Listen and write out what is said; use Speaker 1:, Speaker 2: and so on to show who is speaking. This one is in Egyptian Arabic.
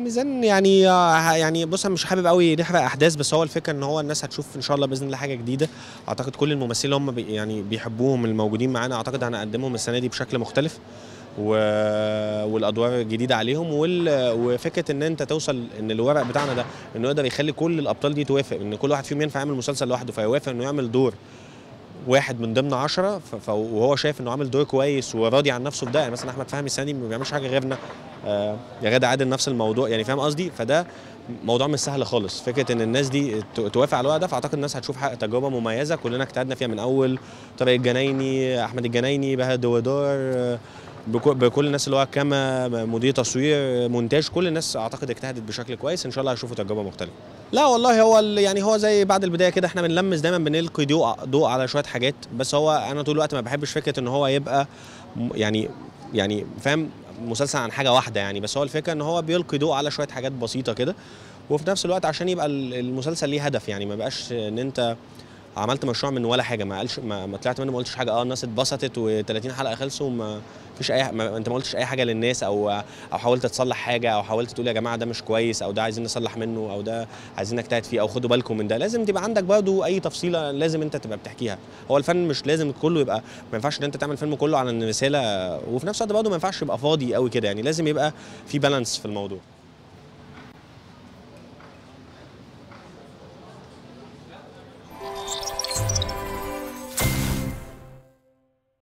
Speaker 1: الميزان يعني يعني بص انا مش حابب قوي نحرق احداث بس هو الفكره ان هو الناس هتشوف ان شاء الله باذن الله حاجه جديده اعتقد كل الممثلين اللي هم بي يعني بيحبوهم الموجودين معانا اعتقد هنقدمهم السنه دي بشكل مختلف و... والادوار الجديده عليهم وال... وفكره ان انت توصل ان الورق بتاعنا ده انه يقدر يخلي كل الابطال دي توافق ان كل واحد فيهم ينفع يعمل مسلسل لوحده فيوافق انه يعمل دور واحد من ضمن عشرة ف... ف... وهو شايف انه عامل دور كويس وراضي عن نفسه في ده يعني مثلا احمد فهمي السنه دي ما بيعملش حاجه غيرنا آه يا غدا عادل نفس الموضوع يعني فاهم قصدي فده موضوع مش سهل خالص فكره ان الناس دي ت- توافق على الورق ده فاعتقد الناس هتشوف حق تجربه مميزه كلنا اجتهدنا فيها من اول طارق الجنايني احمد الجنايني بهاء دوادار آه، بكو- بكل الناس اللي هو كما مدير تصوير مونتاج كل الناس اعتقد اجتهدت بشكل كويس ان شاء الله هيشوفوا تجربه مختلفه لا والله هو ال- يعني هو زي بعد البدايه كده احنا بنلمس دايما بنلقي ضوء ضوء على شويه حاجات بس هو انا طول الوقت ما بحبش فكره ان هو يبقى م- يعني يعني فاهم مسلسل عن حاجه واحده يعني بس هو الفكره ان هو بيلقي ضوء على شويه حاجات بسيطه كده وفي نفس الوقت عشان يبقى ال- المسلسل ليه هدف يعني ما بقاش ان انت عملت مشروع من ولا حاجه ما قالش ما, ما طلعت منه ما قلتش حاجه اه الناس اتبسطت و30 حلقه خلصوا ما فيش اي ما انت ما قلتش اي حاجه للناس او او حاولت تصلح حاجه او حاولت تقول يا جماعه ده مش كويس او ده عايزين نصلح منه او ده عايزين نجتهد فيه او خدوا بالكم من ده لازم تبقى عندك برضه اي تفصيله لازم انت تبقى بتحكيها هو الفن مش لازم كله يبقى ما ينفعش ان انت تعمل فيلم كله على ان رساله وفي نفس الوقت برضه ما ينفعش يبقى فاضي قوي كده يعني لازم يبقى في بالانس في الموضوع